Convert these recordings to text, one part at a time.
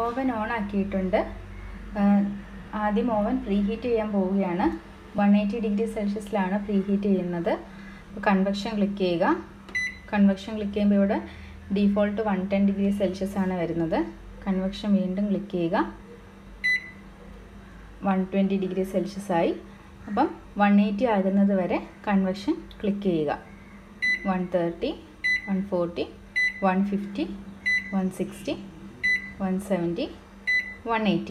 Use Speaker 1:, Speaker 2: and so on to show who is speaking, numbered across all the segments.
Speaker 1: oven on ആക്കിയിട്ടുണ്ട് ആദ്യം oven pre heat ചെയ്യാൻ പോവുകയാണ് വൺ എയ്റ്റി ഡിഗ്രി സെൽഷ്യസിലാണ് പ്രീ ഹീറ്റ് ചെയ്യുന്നത് കൺവെക്ഷൻ ക്ലിക്ക് ചെയ്യുക കൺവെക്ഷൻ ക്ലിക്ക് ചെയ്യുമ്പോൾ ഇവിടെ default one ten degree Celsius ആണ് വരുന്നത് കൺവെക്ഷൻ വീണ്ടും ക്ലിക്ക് ചെയ്യുക വൺ ട്വൻറ്റി ഡിഗ്രി സെൽഷ്യസ് ആയി അപ്പം വൺ എയ്റ്റി ആകുന്നത് വരെ കൺവെക്ഷൻ ക്ലിക്ക് ചെയ്യുക one thirty one forty one fifty one sixty one seventy one eighty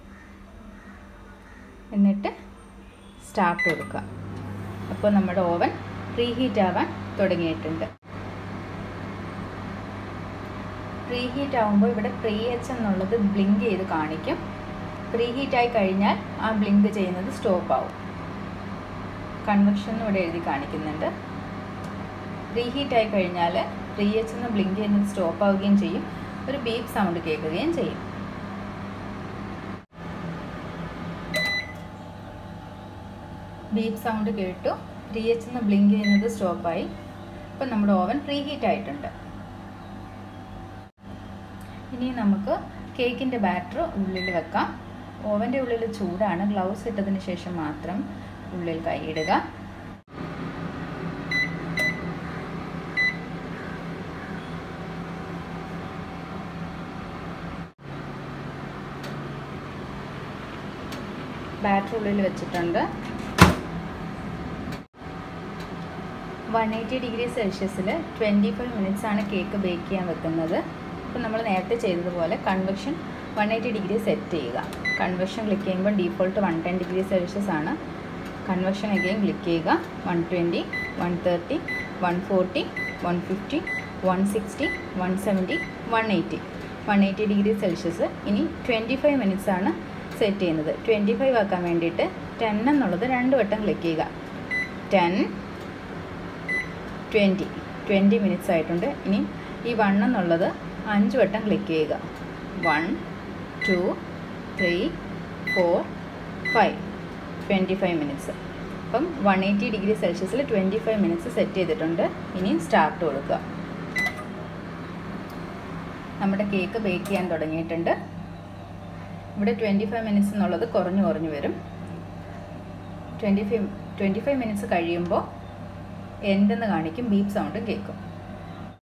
Speaker 1: എന്നിട്ട് സ്റ്റാർട്ട് കൊടുക്കുക അപ്പോൾ നമ്മുടെ ഓവൻ പ്രീ ഹീറ്റ് ആവാൻ തുടങ്ങിയിട്ടുണ്ട് പ്രീ ഹീറ്റ് ആകുമ്പോൾ ഇവിടെ പ്രീ എച്ച് എന്നുള്ളത് ബ്ലിങ്ക് ചെയ്ത് കാണിക്കും പ്രീ ഹീറ്റ് ആയി കഴിഞ്ഞാൽ ആ ബ്ലിങ്ക് ചെയ്യുന്നത് സ്റ്റോപ്പ് ആവും കൺവെക്ഷൻ ഇവിടെ എഴുതി കാണിക്കുന്നുണ്ട് പ്രീ ഹീറ്റ് ആയി കഴിഞ്ഞാൽ പ്രീ എച്ച് എന്ന് ബ്ലിങ്ക് ചെയ്യുന്നത് സ്റ്റോപ്പ് ആവുകയും ചെയ്യും ഒരു ബീപ്പ് സൗണ്ട് കേൾക്കുകയും ചെയ്യും ബീപ്പ് സൗണ്ട് കേട്ടു പ്രീ എച്ച് എന്ന് ബ്ലിങ്ക് ചെയ്യുന്നത് സ്റ്റോപ്പായി ഇപ്പം നമ്മുടെ ഓവൻ പ്രീ ഹീറ്റ് ആയിട്ടുണ്ട് ഇനി നമുക്ക് കേക്കിൻ്റെ ബാറ്റർ ഉള്ളിൽ വെക്കാം ഓവൻ്റെ ഉള്ളിൽ ചൂടാണ് ഗ്ലൗസ് ഇട്ടതിന് ശേഷം മാത്രം ഉള്ളിൽ കൈയിടുക ബാറ്റർ ഉള്ളിൽ വെച്ചിട്ടുണ്ട് വൺ എയ്റ്റി ഡിഗ്രി സെൽഷ്യസിൽ ട്വൻറ്റി ഫൈവ് മിനിറ്റ്സ് ആണ് കേക്ക് ബേക്ക് ചെയ്യാൻ വെക്കുന്നത് അപ്പോൾ നമ്മൾ നേരത്തെ ചെയ്തതുപോലെ convection one eighty degree set ചെയ്യുക കൺവെക്ഷൻ ക്ലിക്ക് ചെയ്യുമ്പോൾ default one ten degree Celsius ആണ് കൺവെക്ഷൻ അഗെയിൻ ക്ലിക്ക് ചെയ്യുക one twenty one thirty one forty one fifty one sixty one seventy one eighty one eighty degree Celsius ഇനി twenty five minutes ആണ് set ചെയ്യുന്നത് twenty five ആക്കാൻ വേണ്ടിയിട്ട് ten എന്നുള്ളത് രണ്ട് വട്ടം ക്ലിക്ക് ചെയ്യുക ടെൻ ട്വൻറ്റി ട്വൻറ്റി മിനിറ്റ്സ് ആയിട്ടുണ്ട് ഇനി ഈ വൺ എന്നുള്ളത് അഞ്ച് വട്ടം ക്ലിക്ക് ചെയ്യുക one two three four five twenty five minutes അപ്പം വൺ എയ്റ്റി ഡിഗ്രി സെൽഷ്യസിൽ ട്വൻറ്റി ഫൈവ് മിനിറ്റ്സ് സെറ്റ് ചെയ്തിട്ടുണ്ട് ഇനി സ്റ്റാർട്ട് കൊടുക്കുക നമ്മുടെ കേക്ക് ബേക്ക് ചെയ്യാൻ തുടങ്ങിയിട്ടുണ്ട് ഇവിടെ ട്വൻറ്റി ഫൈവ് മിനിറ്റ്സ് എന്നുള്ളത് കുറഞ്ഞു കുറഞ്ഞു വരും twenty five twenty five minutes കഴിയുമ്പോൾ എൻഡെന്ന് കാണിക്കും ബീപ്പ് സൗണ്ടും കേൾക്കും